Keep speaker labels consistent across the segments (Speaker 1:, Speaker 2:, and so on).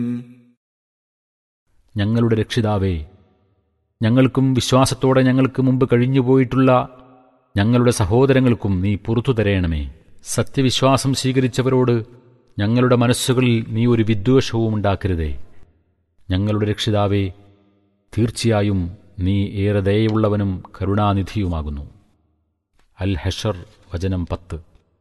Speaker 1: ഞങ്ങളുടെ രക്ഷിതാവേ ഞങ്ങൾക്കും വിശ്വാസത്തോടെ ഞങ്ങൾക്ക് മുമ്പ് കഴിഞ്ഞുപോയിട്ടുള്ള ഞങ്ങളുടെ സഹോദരങ്ങൾക്കും നീ പുറത്തു തരയണമേ സത്യവിശ്വാസം സ്വീകരിച്ചവരോട് ഞങ്ങളുടെ മനസ്സുകളിൽ നീ ഒരു വിദ്വേഷവും ഉണ്ടാക്കരുതേ ഞങ്ങളുടെ രക്ഷിതാവേ തീർച്ചയായും നീ ഏറെ ദയയുള്ളവനും കരുണാനിധിയുമാകുന്നു അൽ ഹഷർ വചനം പത്ത്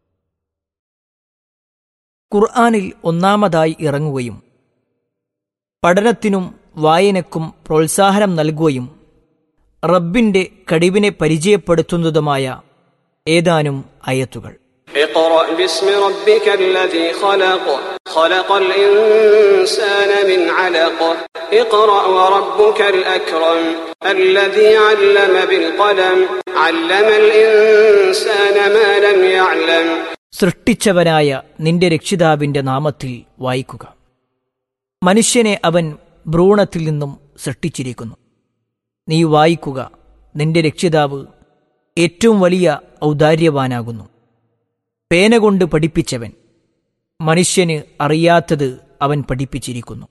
Speaker 2: ഖുർആാനിൽ ഒന്നാമതായി ഇറങ്ങുകയും പഠനത്തിനും വായനക്കും പ്രോത്സാഹനം നൽകുകയും റബ്ബിന്റെ കഴിവിനെ പരിചയപ്പെടുത്തുന്നതുമായ ഏതാനും അയത്തുകൾ
Speaker 3: اقرأ باسم ربك الذي خلق خلق الإنسان من علق اقرأ وربك الأكرم الذي علم بالقلم علم الإنسان ما لم يعلم
Speaker 2: സൃഷ്ടിച്ചവനായ നിന്റെ രക്ഷിതാവിന്റെ നാമത്തിൽ വായിക്കുക മനുഷ്യനെ അവൻ ഭ്രൂണത്തിൽ നിന്നും സൃഷ്ടിച്ചിരിക്കുന്നു നീ വായിക്കുക നിന്റെ രക്ഷിതാവ് ഏറ്റവും വലിയ ഔദാര്യവാനാകുന്നു പേന കൊണ്ട് പഠിപ്പിച്ചവൻ മനുഷ്യന് അറിയാത്തത് അവൻ പഠിപ്പിച്ചിരിക്കുന്നു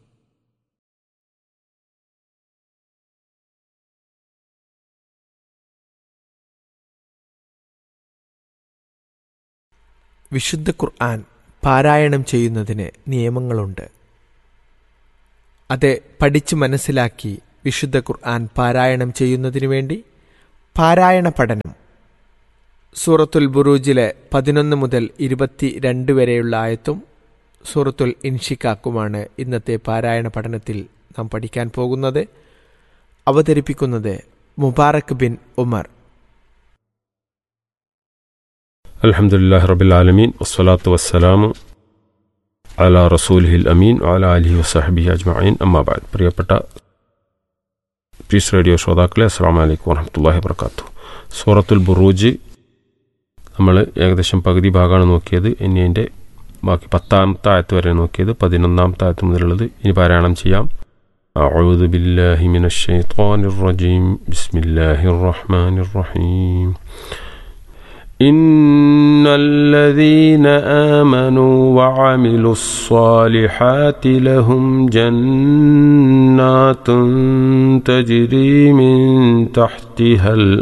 Speaker 4: വിശുദ്ധ ഖുർആൻ പാരായണം ചെയ്യുന്നതിന് നിയമങ്ങളുണ്ട് അത് പഠിച്ച് മനസ്സിലാക്കി വിശുദ്ധ ഖുർആൻ പാരായണം ചെയ്യുന്നതിനു വേണ്ടി പാരായണ പഠനം സൂറത്തുൽ ബുറൂജിലെ പതിനൊന്ന് മുതൽ ഇരുപത്തി രണ്ട് വരെയുള്ള ആയത്തും സൂറത്തുൽ ഇൻഷിക്കാക്കുമാണ് ഇന്നത്തെ പാരായണ പഠനത്തിൽ നാം പഠിക്കാൻ പോകുന്നത് അവതരിപ്പിക്കുന്നത് മുബാറക് ബിൻ ഉമർ
Speaker 5: الحمد لله رب العالمين والصلاة والسلام على رسوله الأمين وعلى آله وصحبه أجمعين أما بعد പ്രിയപ്പെട്ട പീസ് റേഡിയോ ശ്രോതാക്കളെ അസ്സാം വലൈക്കും വറഹമത്തല്ലാഹി വർക്കാത്തു സൂറത്തുൽ ബുറൂജ് നമ്മൾ ഏകദേശം പകുതി ഭാഗമാണ് നോക്കിയത് ഇനി അതിൻ്റെ ബാക്കി പത്താമത്തെ ആയത്ത് വരെ നോക്കിയത് പതിനൊന്നാമത്തെ ആയത്ത് മുതലുള്ളത് ഇനി പാരായണം ചെയ്യാം أعوذ بالله من الشيطان الرجيم بسم الله الرحمن الرحيم إن الذين آمنوا وعملوا الصالحات لهم جنات تجري من تحتها